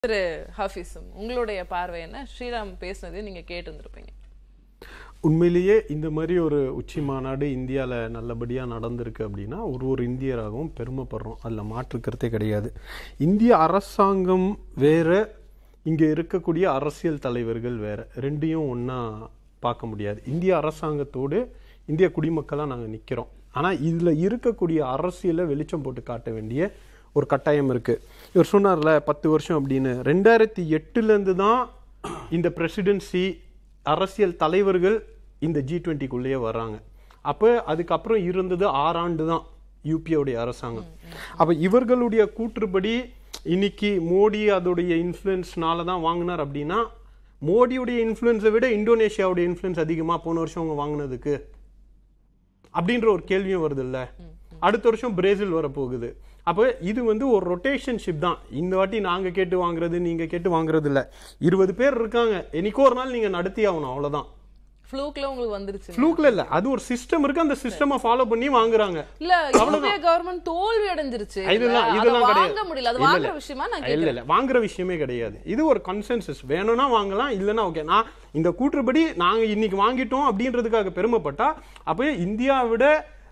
திரு ஹஃபீஸும் உங்களுடைய பார்வை என்ன ஸ்ரீராம் பேசுனதையும் நீங்க கேட்டு இருந்திருப்பீங்க உண்மையிலேயே இந்த மாதிரி ஒரு உச்சி மாநாடு இந்தியாவில் நல்லபடியாக நடந்திருக்கு அப்படின்னா ஒரு ஒரு இந்தியராகவும் பெருமைப்படுறோம் அதில் மாற்றுக்கிறதே கிடையாது இந்திய அரசாங்கம் வேற இங்கே இருக்கக்கூடிய அரசியல் தலைவர்கள் வேற ரெண்டையும் ஒன்றா பார்க்க முடியாது இந்திய அரசாங்கத்தோடு இந்திய குடிமக்களாக நாங்கள் நிற்கிறோம் ஆனால் இதில் இருக்கக்கூடிய அரசியலை வெளிச்சம் போட்டு காட்ட வேண்டிய ஒரு கட்டாயம் இருக்குது இவர் சொன்னார்ல பத்து வருஷம் அப்படின்னு ரெண்டாயிரத்தி எட்டுலேருந்து தான் இந்த பிரசிடென்சி அரசியல் தலைவர்கள் இந்த ஜி டுவெண்ட்டிக்குள்ளேயே வர்றாங்க அப்போ அதுக்கப்புறம் இருந்தது ஆறாண்டு தான் யூபியோடைய அரசாங்கம் அப்போ இவர்களுடைய கூற்றுப்படி இன்னைக்கு மோடி அதோடைய இன்ஃப்ளூயன்ஸ்னால தான் வாங்கினார் அப்படின்னா மோடியுடைய இன்ஃப்ளூயன்ஸை விட இந்தோனேஷியாவுடைய இன்ஃப்ளூயன்ஸ் அதிகமாக போன வருஷம் அவங்க வாங்கினதுக்கு அப்படின்ற ஒரு கேள்வியும் வருது இல்ல அடுத்த வருஷம் பிரேசில் வரப்போகுது அப்போ இது வந்து ஒரு ரொட்டேஷன்ஷிப் தான் இந்த வாட்டி நாங்க கேட்டு வாங்குறது நீங்க கேட்டு வாங்குறது இல்ல இருபது பேர் இருக்காங்க என்னைக்கோ ஒரு நாள் நீங்க நடத்தி ஆகணும் அவ்வளவுதான் ஃப்ளூக்ல உங்களுக்கு வந்துருச்சு ஃப்ளூக்ல இல்ல அது ஒரு சிஸ்டம் இருக்கு அந்த சிஸ்டமை ஃபாலோ பண்ணி வாங்குறாங்க இல்ல யூபிஏ கவர்மெண்ட் தோல்வி அடைஞ்சிருச்சு இதெல்லாம் அதை இதெல்லாம் வாங்க கிடையாது முடியல அது இல்ல, வாங்குற இல்ல. விஷயமா நான் இல்ல இல்ல வாங்குற விஷயமே கிடையாது இது ஒரு கன்சென்சஸ் வேணும்னா வாங்கலாம் இல்லைன்னா ஓகே நான் இந்த கூற்றுப்படி நாங்க இன்னைக்கு வாங்கிட்டோம் அப்படின்றதுக்காக பெருமைப்பட்டா அப்போ இந்தியாவை விட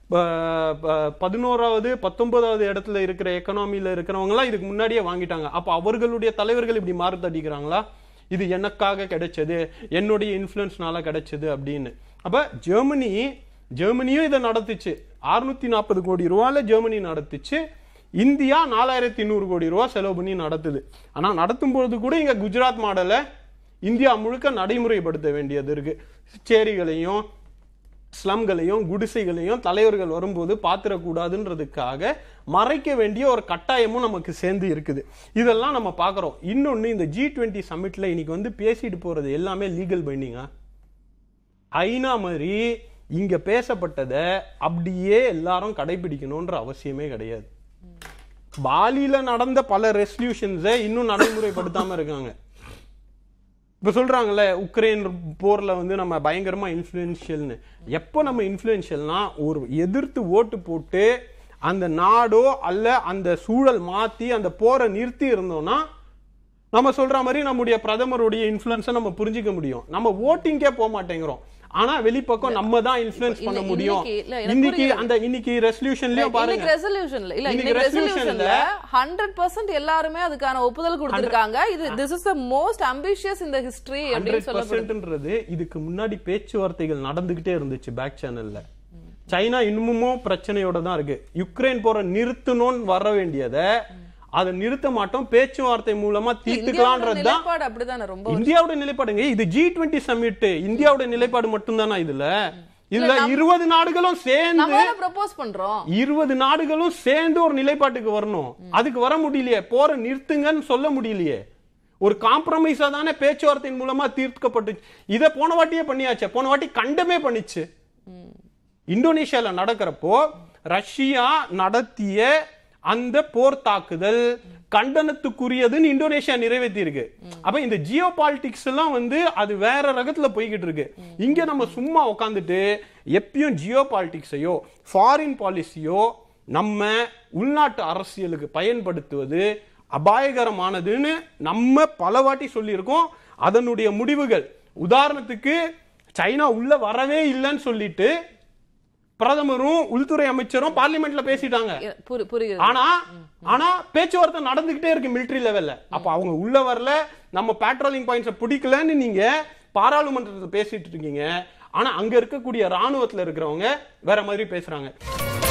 ப- ப- பதினோராவது பத்தொன்பதாவது இடத்துல இருக்கிற எக்கனாமில இருக்கிறவங்க எல்லாம் இதுக்கு முன்னாடியே வாங்கிட்டாங்க அப்ப அவர்களுடைய தலைவர்கள் இப்படி மாறு தட்டிக்கிறாங்களா இது எனக்காக கிடைச்சது என்னுடைய இன்ஃப்ளூயன்ஸ்னால கிடைச்சது அப்படின்னு அப்ப ஜெர்மனி ஜெர்மனியும் இதை நடத்துச்சு 640 நாற்பது கோடி ரூபால ஜெர்மனி நடத்துச்சு இந்தியா நாலாயிரத்தி நூறு கோடி ரூபா செலவு பண்ணி நடத்துது ஆனா நடத்தும் பொழுது கூட இங்க குஜராத் மாடலை இந்தியா முழுக்க நடைமுறைப்படுத்த வேண்டியது இருக்கு சேரிகளையும் ஸ்லம்களையும் குடிசைகளையும் தலைவர்கள் வரும்போது பாத்திரக்கூடாதுன்றதுக்காக மறைக்க வேண்டிய ஒரு கட்டாயமும் நமக்கு சேர்ந்து இருக்குது இதெல்லாம் நம்ம பார்க்குறோம் இன்னொன்று இந்த ஜி டுவெண்ட்டி சம்மிட்டில் இன்னைக்கு வந்து பேசிட்டு போகிறது எல்லாமே லீகல் பைண்டிங்கா ஐநா மாதிரி இங்க பேசப்பட்டதை அப்படியே எல்லாரும் கடைபிடிக்கணும்ன்ற அவசியமே கிடையாது பாலியில நடந்த பல ரெசல்யூஷன்ஸை இன்னும் நடைமுறைப்படுத்தாம இருக்காங்க இப்ப சொல்றாங்கல்ல உக்ரைன் போர்ல வந்து நம்ம பயங்கரமா இன்ஃப்ளூயன்ஷியல்னு எப்போ நம்ம இன்ஃப்ளூயன்ஷியல்னா ஒரு எதிர்த்து ஓட்டு போட்டு அந்த நாடோ அல்ல அந்த சூழல் மாத்தி அந்த போரை நிறுத்தி இருந்தோம்னா நம்ம சொல்ற மாதிரி நம்முடைய பிரதமருடைய இன்ஃப்ளூயன்ஸை நம்ம புரிஞ்சுக்க முடியும் நம்ம ஓட்டிங்கே போக மாட்டேங்கிறோம் ஆனா வெளிப்பக்கம் நம்ம தான் இன்ஃப்ளூயன்ஸ் பண்ண இல்ல, முடியும் இன்னைக்கு- இல்ல, எனக்கு இன்னைக்கு புரியுது. அந்த இன்னைக்கு ரெசல்யூஷன்லயும் பாருங்க இன்னைக்கு ரெசல்யூஷன்ல இல்ல இன்னைக்கு இன்னைக்கு resolution ரெசல்யூஷன்ல ஹண்ட்ரட் பர்சன்ட் எல்லாருமே அதுக்கான ஒப்புதல் கொடுத்திருக்காங்க இது this is the most ambitious இந்த ஹிஸ்டரி அப்படின்னு ஹண்ட்ரட் சொல்லப்படுது பர்சன்ட்ன்றது இதுக்கு முன்னாடி பேச்சுவார்த்தைகள் நடந்துகிட்டே இருந்துச்சு பேக் சேனல்ல சைனா இன்னமும் பிரச்சனையோட தான் இருக்கு யுக்ரைன் போற நிறுத்தணும்னு வர வேண்டியதை அதை நிறுத்த மாட்டோம் பேச்சுவார்த்தை மூலமா இந்தியாவோட தீர்த்துக்கலான்றது தான் நிலைப்பாடு அப்படிதானே ரொம்ப இந்தியாவோட நிலைப்பாடுங்க இது ஜி டுவெண்ட்டி சமிட் இந்தியாவோட நிலைப்பாடு மட்டும்தானா இதுல இல்ல இருபது நாடுகளும் சேர்ந்து நம்ம ப்ரப்போஸ் பண்றோம் இருபது நாடுகளும் சேர்ந்து ஒரு நிலைப்பாட்டுக்கு வரணும் அதுக்கு வர முடியலையே போற நிறுத்துங்கன்னு சொல்ல முடியலையே ஒரு காம்ப்ரமைஸா தானே பேச்சுவார்த்தையின் மூலமா தீர்க்கப்பட்டு இதை போன வாட்டியே பண்ணியாச்சே போன வாட்டி கண்டமே பண்ணிச்சு இந்தோனேஷியால நடக்கிறப்போ ரஷ்யா நடத்திய அந்த போர் தாக்குதல் கண்டனத்துக்குரியதுன்னு இந்தோனேஷியா நிறைவேற்றி இருக்கு அப்ப இந்த ஜியோ பாலிடிக்ஸ் எல்லாம் வந்து அது வேற ரகத்துல போய்கிட்டு இருக்கு இங்க நம்ம சும்மா உட்காந்துட்டு எப்பயும் ஜியோ பாலிடிக்ஸையோ ஃபாரின் பாலிசியோ நம்ம உள்நாட்டு அரசியலுக்கு பயன்படுத்துவது அபாயகரமானதுன்னு நம்ம பல வாட்டி சொல்லியிருக்கோம் அதனுடைய முடிவுகள் உதாரணத்துக்கு சைனா உள்ள வரவே இல்லைன்னு சொல்லிட்டு பிரதமரும் உள்துறை அமைச்சரும் பார்லிமெண்ட்ல பேசிட்டாங்க புரி- புரியுது ஆனா ஆனா பேச்சுவார்த்தை நடந்துகிட்டே இருக்கு மிலிட்டரி லெவல்ல அப்ப அவங்க உள்ள வரல நம்ம பேட்ரோலிங் பாயிண்ட்ஸை பிடிக்கலன்னு நீங்க பாராளுமன்றத்தில் பேசிட்டு இருக்கீங்க ஆனா அங்க இருக்கக்கூடிய ராணுவத்துல இருக்கிறவங்க வேற மாதிரி பேசுறாங்க